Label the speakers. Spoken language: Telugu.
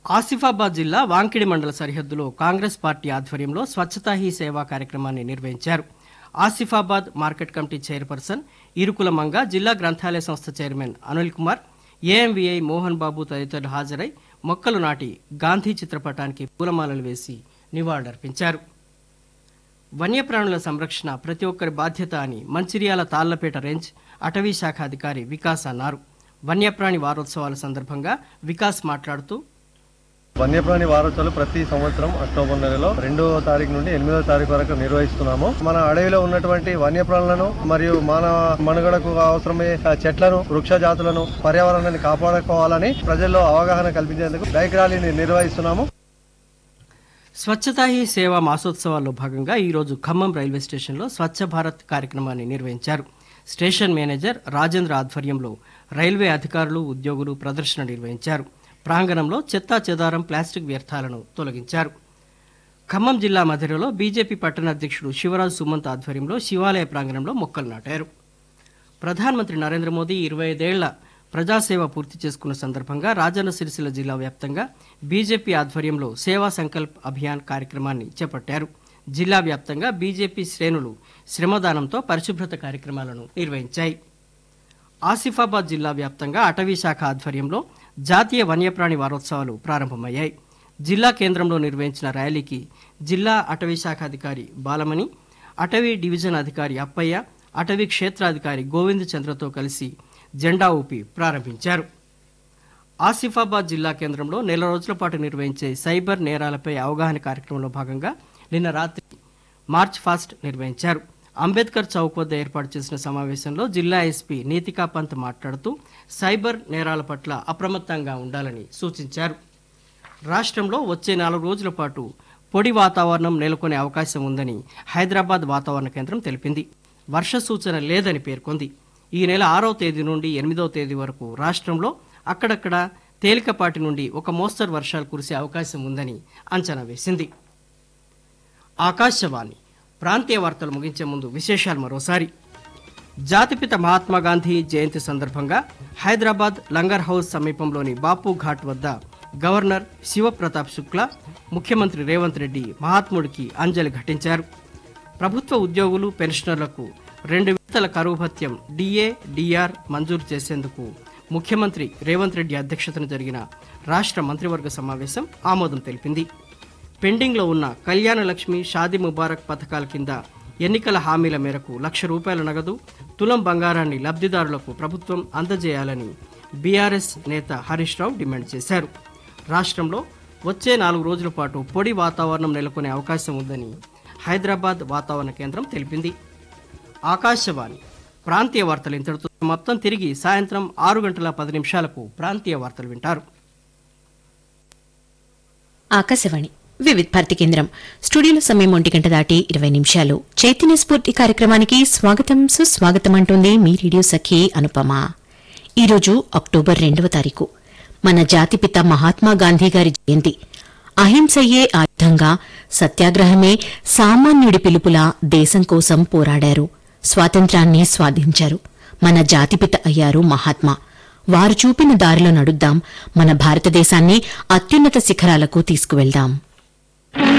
Speaker 1: ఆసిఫాబాద్ జిల్లా వాంకిడి మండల సరిహద్దులో కాంగ్రెస్ పార్టీ ఆధ్వర్యంలో స్వచ్ఛతా హీ సేవా కార్యక్రమాన్ని నిర్వహించారు Asifabad market committee chairperson Irukula Manga జిల్లా గ్రంథాలయ సంస్థ చైర్మన్ అనిల్ కుమార్ ఏఎంవిఐ మోహన్ బాబు తదితరులు హాజరై మొక్కలు నాటి గాంధీ చిత్రపటానికి పూలమాలలు వేసి నివాళులర్పించారు వన్యప్రాణుల సంరక్షణ ప్రతి ఒక్కరి బాధ్యత అని మంచిర్యాల తాళ్లపేట రేంజ్ అటవీ శాఖ అధికారి వికాస్ అన్నారు వన్యప్రాణి వారోత్సవాల సందర్భంగా వికాస్ మాట్లాడుతూ
Speaker 2: వన్యప్రాణి వారోత్సవాలు ప్రతి సంవత్సరం అక్టోబర్ నెలలో రెండవ తారీఖు నుండి ఎనిమిదవ తారీఖు వరకు నిర్వహిస్తున్నాము మన అడవిలో ఉన్నటువంటి వన్యప్రాణులను మరియు మానవ మనుగడకు అవసరమయ్యే ఆ చెట్లను వృక్ష జాతులను పర్యావరణాన్ని కాపాడుకోవాలని ప్రజల్లో అవగాహన కల్పించేందుకు బైక్ ర్యాలీని నిర్వహిస్తున్నాము
Speaker 1: స్వచ్ఛతా హీ సేవా మాసోత్సవాల్లో భాగంగా ఈరోజు ఖమ్మం రైల్వే స్టేషన్లో స్వచ్ఛ భారత్ కార్యక్రమాన్ని నిర్వహించారు స్టేషన్ మేనేజర్ రాజేంద్ర ఆధ్వర్యంలో రైల్వే అధికారులు ఉద్యోగులు ప్రదర్శన నిర్వహించారు ప్రాంగణంలో చెత్తా చెదారం ప్లాస్టిక్ వ్యర్థాలను తొలగించారు ఖమ్మం జిల్లా మధిరలో బీజేపీ పట్టణ అధ్యక్షుడు శివరాజ్ సుమంత్ ఆధ్వర్యంలో శివాలయ ప్రాంగణంలో మొక్కలు నాటారు ప్రధానమంత్రి నరేంద్ర మోదీ ఇరవై ఐదేళ్ల ప్రజాసేవ పూర్తి చేసుకున్న సందర్భంగా రాజన్న సిరిసిల్ల జిల్లా వ్యాప్తంగా బీజేపీ ఆధ్వర్యంలో సేవా సంకల్ప్ అభియాన్ కార్యక్రమాన్ని చేపట్టారు జిల్లా వ్యాప్తంగా బీజేపీ శ్రేణులు శ్రమదానంతో పరిశుభ్రత కార్యక్రమాలను నిర్వహించాయి ఆసిఫాబాద్ జిల్లా వ్యాప్తంగా అటవీ శాఖ ఆధ్వర్యంలో జాతీయ వన్యప్రాణి వారోత్సవాలు ప్రారంభమయ్యాయి జిల్లా కేంద్రంలో నిర్వహించిన ర్యాలీకి జిల్లా అటవీ శాఖ అధికారి బాలమణి అటవీ డివిజన్ అధికారి అప్పయ్య అటవీ క్షేత్రాధికారి గోవింద్ చంద్రతో కలిసి జెండా ఊపి ప్రారంభించారు ఆసిఫాబాద్ జిల్లా కేంద్రంలో నెల రోజుల పాటు నిర్వహించే సైబర్ నేరాలపై అవగాహన కార్యక్రమంలో భాగంగా నిన్న రాత్రి మార్చ్ ఫాస్ట్ నిర్వహించారు అంబేద్కర్ చౌక్ వద్ద ఏర్పాటు చేసిన సమావేశంలో జిల్లా ఎస్పీ నీతికా పంత్ మాట్లాడుతూ సైబర్ నేరాల పట్ల అప్రమత్తంగా ఉండాలని సూచించారు రాష్ట్రంలో వచ్చే నాలుగు రోజుల పాటు పొడి వాతావరణం నెలకొనే అవకాశం ఉందని హైదరాబాద్ వాతావరణ కేంద్రం తెలిపింది వర్ష సూచన లేదని పేర్కొంది ఈ నెల ఆరవ తేదీ నుండి ఎనిమిదవ తేదీ వరకు రాష్ట్రంలో అక్కడక్కడ తేలికపాటి నుండి ఒక మోస్తరు వర్షాలు కురిసే అవకాశం ఉందని అంచనా వేసింది ఆకాశవాణి ప్రాంతీయ వార్తలు ముగించే ముందు విశేషాలు మరోసారి జాతిపిత మహాత్మా గాంధీ జయంతి సందర్భంగా హైదరాబాద్ లంగర్ హౌస్ సమీపంలోని బాపు ఘాట్ వద్ద గవర్నర్ శివప్రతాప్ శుక్లా ముఖ్యమంత్రి రేవంత్ రెడ్డి మహాత్ముడికి అంజలి ఘటించారు ప్రభుత్వ ఉద్యోగులు పెన్షనర్లకు రెండు విడతల కరువు భత్యం డిఏ డిఆర్ మంజూరు చేసేందుకు ముఖ్యమంత్రి రేవంత్ రెడ్డి అధ్యక్షతన జరిగిన రాష్ట్ర మంత్రివర్గ సమావేశం ఆమోదం తెలిపింది పెండింగ్లో ఉన్న కళ్యాణ లక్ష్మి షాదీ ముబారక్ పథకాల కింద ఎన్నికల హామీల మేరకు లక్ష రూపాయల నగదు తులం బంగారాన్ని లబ్ధిదారులకు ప్రభుత్వం అందజేయాలని బీఆర్ఎస్ నేత హరీష్ రావు డిమాండ్ చేశారు రాష్ట్రంలో వచ్చే నాలుగు రోజుల పాటు పొడి వాతావరణం నెలకొనే అవకాశం ఉందని హైదరాబాద్ వాతావరణ కేంద్రం తెలిపింది ఆకాశవాణి ప్రాంతీయ వార్తలు ఇంతటితో మొత్తం తిరిగి సాయంత్రం ఆరు గంటల పది నిమిషాలకు ప్రాంతీయ వార్తలు వింటారు
Speaker 3: ఆకాశవాణి వివిధ్ భారతి కేంద్రం స్టూడియోలో సమయం ఒంటి గంట దాటి ఇరవై నిమిషాలు చైతన్య స్ఫూర్తి కార్యక్రమానికి స్వాగతం సుస్వాగతం అంటోంది మీ రేడియో సఖి అనుపమ ఈరోజు అక్టోబర్ రెండవ తారీఖు మన జాతిపిత మహాత్మా గాంధీ గారి జయంతి అహింసయే ఆయుధంగా సత్యాగ్రహమే సామాన్యుడి పిలుపులా దేశం కోసం పోరాడారు స్వాతంత్రాన్ని స్వాధించారు మన జాతిపిత అయ్యారు మహాత్మా వారు చూపిన దారిలో నడుద్దాం మన భారతదేశాన్ని అత్యున్నత శిఖరాలకు తీసుకువెళ్దాం